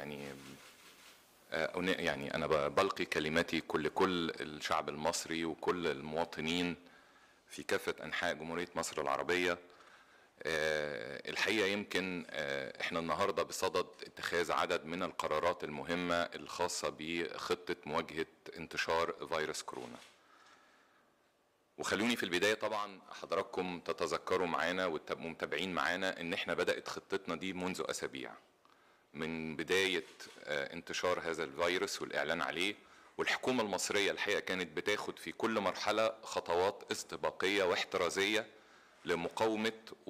يعني آه، يعني انا بلقي كلماتي كل كل الشعب المصري وكل المواطنين في كافه انحاء جمهوريه مصر العربيه آه، الحقيقه يمكن آه، احنا النهارده بصدد اتخاذ عدد من القرارات المهمه الخاصه بخطه مواجهه انتشار فيروس كورونا. وخلوني في البدايه طبعا حضراتكم تتذكروا معانا والمتابعين معانا ان احنا بدات خطتنا دي منذ اسابيع. من بدايه آه، انتشار هذا الفيروس والاعلان عليه والحكومه المصريه الحقيقه كانت بتاخد في كل مرحله خطوات استباقيه واحترازيه لمقاومه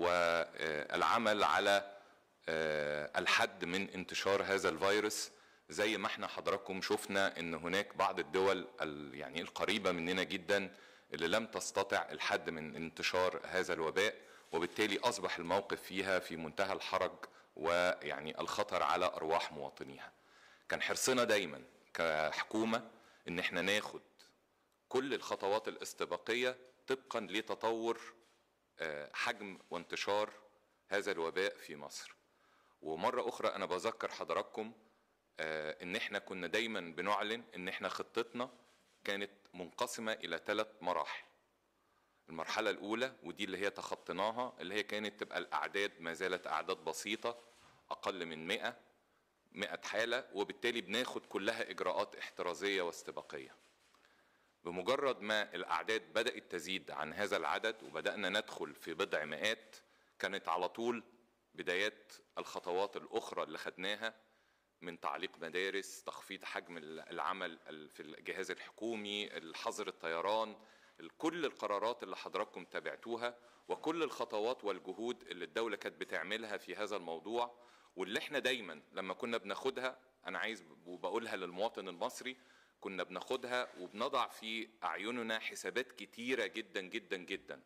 والعمل على آه، الحد من انتشار هذا الفيروس زي ما احنا حضراتكم شفنا ان هناك بعض الدول يعني القريبه مننا جدا اللي لم تستطع الحد من انتشار هذا الوباء وبالتالي اصبح الموقف فيها في منتهى الحرج ويعني الخطر على ارواح مواطنيها. كان حرصنا دايما كحكومه ان احنا ناخد كل الخطوات الاستباقيه طبقا لتطور آه، حجم وانتشار هذا الوباء في مصر. ومره اخرى انا بذكر حضراتكم آه، ان احنا كنا دايما بنعلن ان احنا خطتنا كانت منقسمه الى ثلاث مراحل. المرحلة الأولى ودي اللي هي تخطيناها اللي هي كانت تبقى الأعداد ما زالت أعداد بسيطة أقل من 100 100 حالة وبالتالي بناخد كلها إجراءات احترازية واستباقية. بمجرد ما الأعداد بدأت تزيد عن هذا العدد وبدأنا ندخل في بضع مئات كانت على طول بدايات الخطوات الأخرى اللي خدناها من تعليق مدارس تخفيض حجم العمل في الجهاز الحكومي الحظر الطيران كل القرارات اللي حضراتكم تابعتوها وكل الخطوات والجهود اللي الدولة كانت بتعملها في هذا الموضوع واللي احنا دايما لما كنا بناخدها انا عايز وبقولها للمواطن المصري كنا بناخدها وبنضع في اعيننا حسابات كتيرة جدا جدا جدا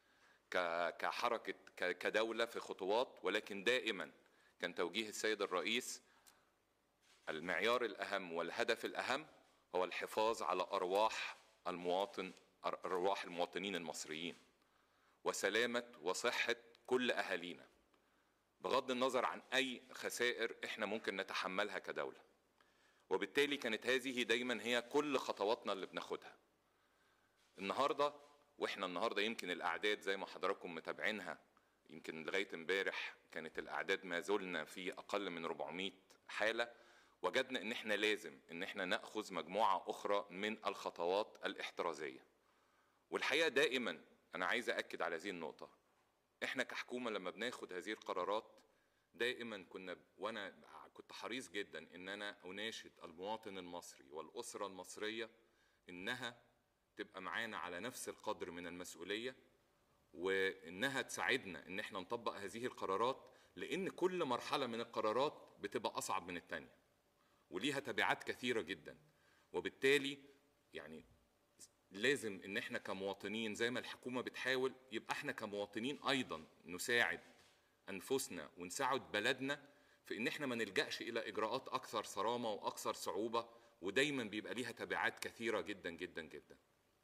كحركة كدولة في خطوات ولكن دائما كان توجيه السيد الرئيس المعيار الأهم والهدف الأهم هو الحفاظ على أرواح المواطن أرواح المواطنين المصريين وسلامة وصحة كل أهالينا بغض النظر عن أي خسائر إحنا ممكن نتحملها كدولة وبالتالي كانت هذه دايما هي كل خطواتنا اللي بناخدها النهاردة وإحنا النهاردة يمكن الأعداد زي ما حضراتكم متابعينها يمكن لغاية امبارح كانت الأعداد ما زلنا في أقل من 400 حالة وجدنا ان احنا لازم ان احنا ناخذ مجموعه اخرى من الخطوات الاحترازيه والحقيقه دائما انا عايز اكد على هذه النقطه احنا كحكومه لما بناخد هذه القرارات دائما كنا وانا كنت حريص جدا ان انا اناشد المواطن المصري والاسره المصريه انها تبقى معانا على نفس القدر من المسؤوليه وانها تساعدنا ان احنا نطبق هذه القرارات لان كل مرحله من القرارات بتبقى اصعب من الثانيه وليها تبعات كثيره جدا وبالتالي يعني لازم ان احنا كمواطنين زي ما الحكومه بتحاول يبقى احنا كمواطنين ايضا نساعد انفسنا ونساعد بلدنا في ان احنا ما نلجاش الى اجراءات اكثر صرامه واكثر صعوبه ودايما بيبقى ليها تبعات كثيره جدا جدا جدا.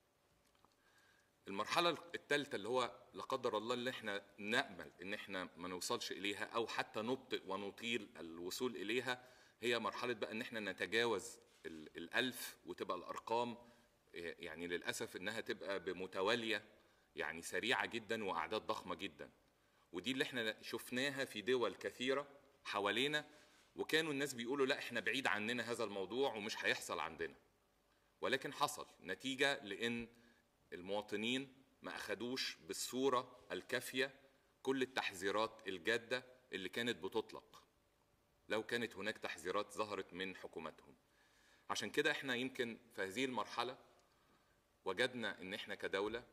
المرحله الثالثه اللي هو لا قدر الله اللي احنا نامل ان احنا ما نوصلش اليها او حتى نبطئ ونطيل الوصول اليها هي مرحله بقى ان احنا نتجاوز الألف وتبقى الارقام يعني للاسف انها تبقى بمتواليه يعني سريعه جدا واعداد ضخمه جدا ودي اللي احنا شفناها في دول كثيره حوالينا وكانوا الناس بيقولوا لا احنا بعيد عننا هذا الموضوع ومش هيحصل عندنا ولكن حصل نتيجه لان المواطنين ما اخدوش بالصوره الكافيه كل التحذيرات الجاده اللي كانت بتطلق لو كانت هناك تحذيرات ظهرت من حكومتهم عشان كده احنا يمكن في هذه المرحله وجدنا ان احنا كدوله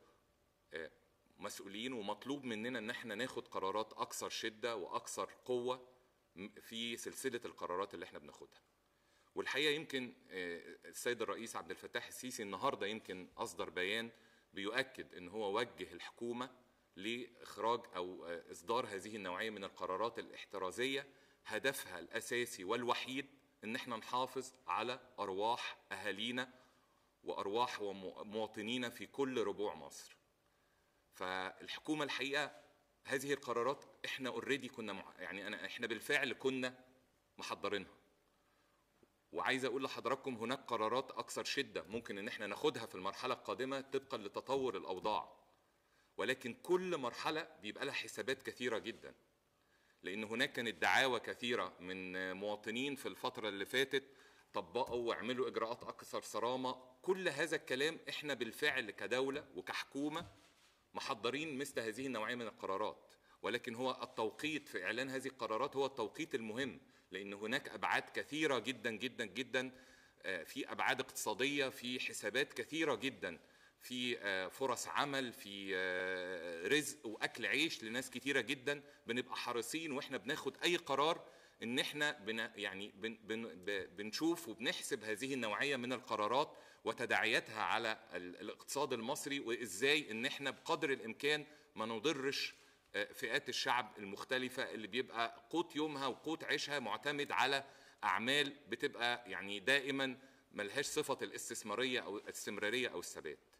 مسؤولين ومطلوب مننا ان احنا ناخد قرارات اكثر شده واكثر قوه في سلسله القرارات اللي احنا بناخدها. والحقيقه يمكن السيد الرئيس عبد الفتاح السيسي النهارده يمكن اصدر بيان بيؤكد ان هو وجه الحكومه لاخراج او اصدار هذه النوعيه من القرارات الاحترازيه هدفها الاساسي والوحيد ان احنا نحافظ على ارواح اهالينا وارواح ومواطنينا في كل ربوع مصر. فالحكومه الحقيقه هذه القرارات احنا اوريدي كنا مع يعني انا احنا بالفعل كنا محضرينها. وعايز اقول لحضراتكم هناك قرارات اكثر شده ممكن ان احنا ناخدها في المرحله القادمه طبقا لتطور الاوضاع ولكن كل مرحله بيبقى لها حسابات كثيره جدا لان هناك كانت دعاوى كثيره من مواطنين في الفتره اللي فاتت طبقوا واعملوا اجراءات اكثر صرامه كل هذا الكلام احنا بالفعل كدوله وكحكومه محضرين مثل هذه النوعيه من القرارات ولكن هو التوقيت في اعلان هذه القرارات هو التوقيت المهم لان هناك ابعاد كثيره جدا جدا جدا آه، في ابعاد اقتصاديه في حسابات كثيره جدا في آه، فرص عمل في آه، رزق واكل عيش لناس كثيره جدا بنبقى حريصين واحنا بناخد اي قرار ان احنا بن يعني بن بن ب- بنشوف وبنحسب هذه النوعيه من القرارات وتداعياتها على ال- الاقتصاد المصري وازاي ان احنا بقدر الامكان ما نضرش آه، فئات الشعب المختلفه اللي بيبقى قوت يومها وقوت عيشها معتمد على اعمال بتبقى يعني دائما ملهاش صفه الاستثماريه او الاستمراريه او الثبات